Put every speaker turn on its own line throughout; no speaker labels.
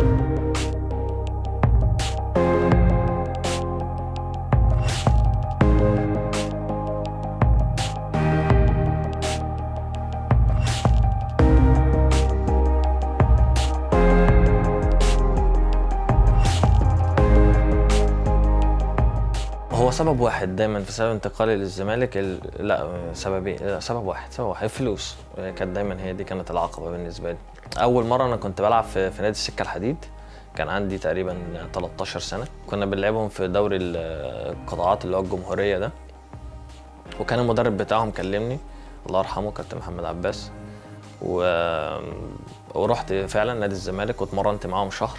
هو سبب واحد دايما في سبب انتقالي للزمالك ال... لا سببين لا سبب واحد سبب واحد الفلوس كانت دايما هي دي كانت العقبه بالنسبه لي اول مره انا كنت بلعب في, في نادي السكه الحديد كان عندي تقريبا 13 سنه كنا بنلعبهم في دوري القطاعات اللي هو الجمهوريه ده وكان المدرب بتاعهم كلمني الله يرحمه كابتن محمد عباس و... ورحت فعلا نادي الزمالك واتمرنت معاهم شهر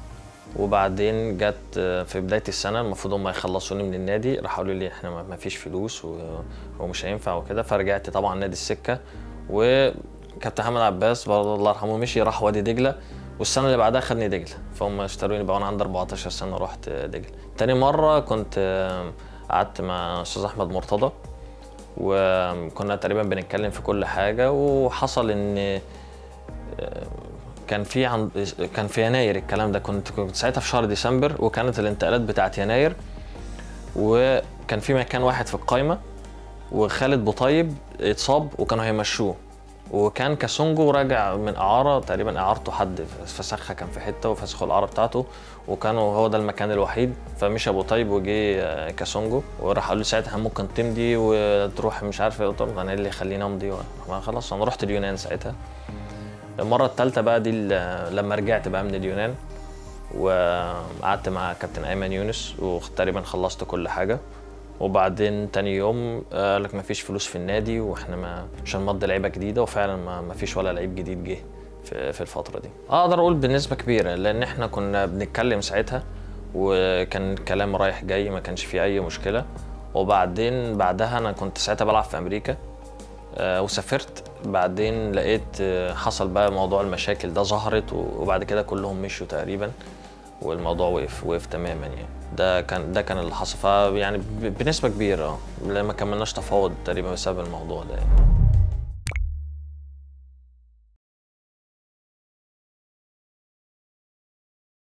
وبعدين جت في بدايه السنه المفروض هم يخلصوني من النادي راحوا قالوا لي احنا ما فيش فلوس ومش هينفع وكده فرجعت طبعا نادي السكه وكابتن محمد عباس برضه الله يرحمه مشي راح وادي دجله والسنه اللي بعدها خدني دجله فهم اشتروني بقى وانا عندي 14 سنه رحت دجله تاني مره كنت قعدت مع استاذ احمد مرتضى وكنا تقريبا بنتكلم في كل حاجه وحصل ان كان في عن... كان في يناير الكلام ده كنت كنت ساعتها في شهر ديسمبر وكانت الانتقالات بتاعت يناير وكان في مكان واحد في القايمه وخالد بوطيب اتصاب وكانوا هيمشوه وكان كاسونجو راجع من اعاره تقريبا اعارته حد فسخها كان في حته وفسخوا الاعاره بتاعته وكانوا هو ده المكان الوحيد فمشي ابو طيب وجه كاسونجو وراح قال لي ساعتها ممكن تمضي وتروح مش عارف ايه قلت له انا ايه اللي يخليني امضي خلاص انا رحت اليونان ساعتها المره الثالثه بقى دي لما رجعت بقى من اليونان وقعدت مع كابتن ايمن يونس وتقريبا خلصت كل حاجه وبعدين تاني يوم قال لك مفيش فلوس في النادي واحنا ما عشان نمضي لعيبه جديده وفعلا ما مفيش ولا لعيب جديد جه في, في الفتره دي اقدر اقول بنسبه كبيره لان احنا كنا بنتكلم ساعتها وكان الكلام رايح جاي ما كانش فيه اي مشكله وبعدين بعدها انا كنت ساعتها بلعب في امريكا آه وسافرت بعدين لقيت آه حصل بقى موضوع المشاكل ده ظهرت وبعد كده كلهم مشوا تقريبا والموضوع وقف وقف تماما يعني ده كان ده كان اللي حصل فيعني بنسبه كبيره اه ما كملناش تفاوض تقريبا بسبب الموضوع ده يعني.